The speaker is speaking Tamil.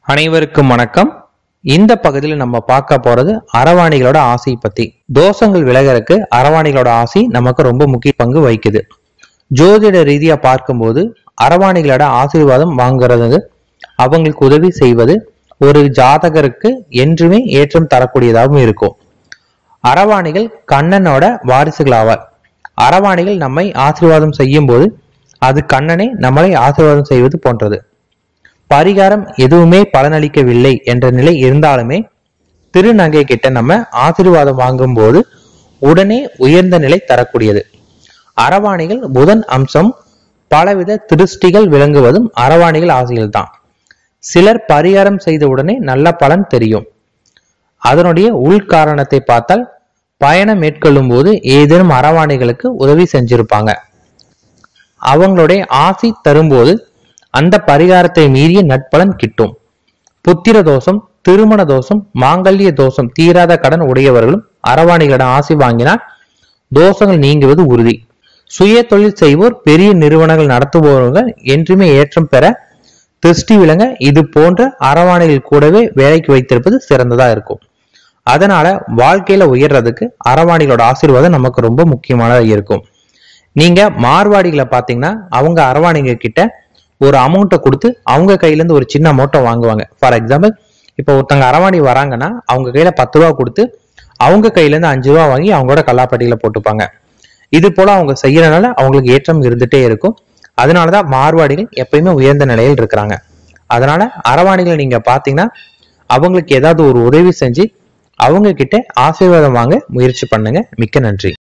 அனைவருக்கும் வணக்கம் இந்த பகுதியில் நம்ம பார்க்க போறது அரவாணிகளோட ஆசை பத்தி தோஷங்கள் விலகறதுக்கு அரவாணிகளோட ஆசை நமக்கு ரொம்ப முக்கிய பங்கு வகிக்குது ஜோதிட ரீதியா பார்க்கும்போது அரவாணிகளோட ஆசீர்வாதம் வாங்குறது அவங்களுக்கு உதவி செய்வது ஒரு ஜாதகருக்கு என்றுமே ஏற்றம் தரக்கூடியதாகவும் இருக்கும் அரவாணிகள் கண்ணனோட வாரிசுகளாவார் அரவாணிகள் நம்மை ஆசீர்வாதம் செய்யும் போது அது கண்ணனை நம்மளை ஆசீர்வாதம் செய்வது போன்றது பரிகாரம் எதுவுமே பலனளிக்கவில்லை என்ற நிலை இருந்தாலுமே திருநங்கை கிட்ட நம்ம ஆசீர்வாதம் வாங்கும்போது உடனே உயர்ந்த நிலை தரக்கூடியது அரவாணிகள் புதன் அம்சம் பலவித திருஷ்டிகள் விளங்குவதும் அரவாணிகள் ஆசைகள் தான் சிலர் பரிகாரம் செய்த உடனே நல்ல பலன் தெரியும் அதனுடைய உள்காரணத்தை பார்த்தால் பயணம் மேற்கொள்ளும் போது ஏதேனும் அரவாணிகளுக்கு உதவி செஞ்சிருப்பாங்க அவங்களுடைய ஆசி தரும்போது அந்த பரிகாரத்தை மீறிய நட்பலன் கிட்டும் புத்திர தோஷம் திருமண தோஷம் மாங்கல்ய தோஷம் தீராத கடன் உடையவர்களும் அரவாணிகளிடம் ஆசி வாங்கினால் தோஷங்கள் நீங்குவது உறுதி சுய தொழில் செய்வோர் பெரிய நிறுவனங்கள் நடத்துபவர்கள் என்றுமே ஏற்றம் பெற திருஷ்டி விளங்க இது போன்ற அரவாணிகள் கூடவே வேலைக்கு வைத்திருப்பது சிறந்ததா இருக்கும் அதனால வாழ்க்கையில உயர்றதுக்கு அரவாணிகளோட ஆசீர்வாதம் நமக்கு ரொம்ப முக்கியமானதா இருக்கும் நீங்க மார்வாடிகளை பாத்தீங்கன்னா அவங்க அரவாணிங்க கிட்ட ஒரு அமௌண்ட்டை கொடுத்து அவங்க கையில இருந்து ஒரு சின்ன அமௌண்ட்டை வாங்குவாங்க ஃபார் எக்ஸாம்பிள் இப்போ ஒருத்தங்க அரவாணி வராங்கன்னா அவங்க கையில பத்து ரூபா கொடுத்து அவங்க கையில இருந்து அஞ்சு ரூபா வாங்கி அவங்களோட கல்லாப்பட்டியில போட்டுப்பாங்க இது போல அவங்க செய்யறதுனால அவங்களுக்கு ஏற்றம் இருந்துட்டே இருக்கும் அதனாலதான் மார்வாடிகள் எப்பயுமே உயர்ந்த நிலையில் இருக்கிறாங்க அதனால அரவாணிகளை நீங்க பாத்தீங்கன்னா அவங்களுக்கு ஏதாவது ஒரு உதவி செஞ்சு அவங்க கிட்ட ஆசீர்வாதம் வாங்க முயற்சி பண்ணுங்க மிக்க நன்றி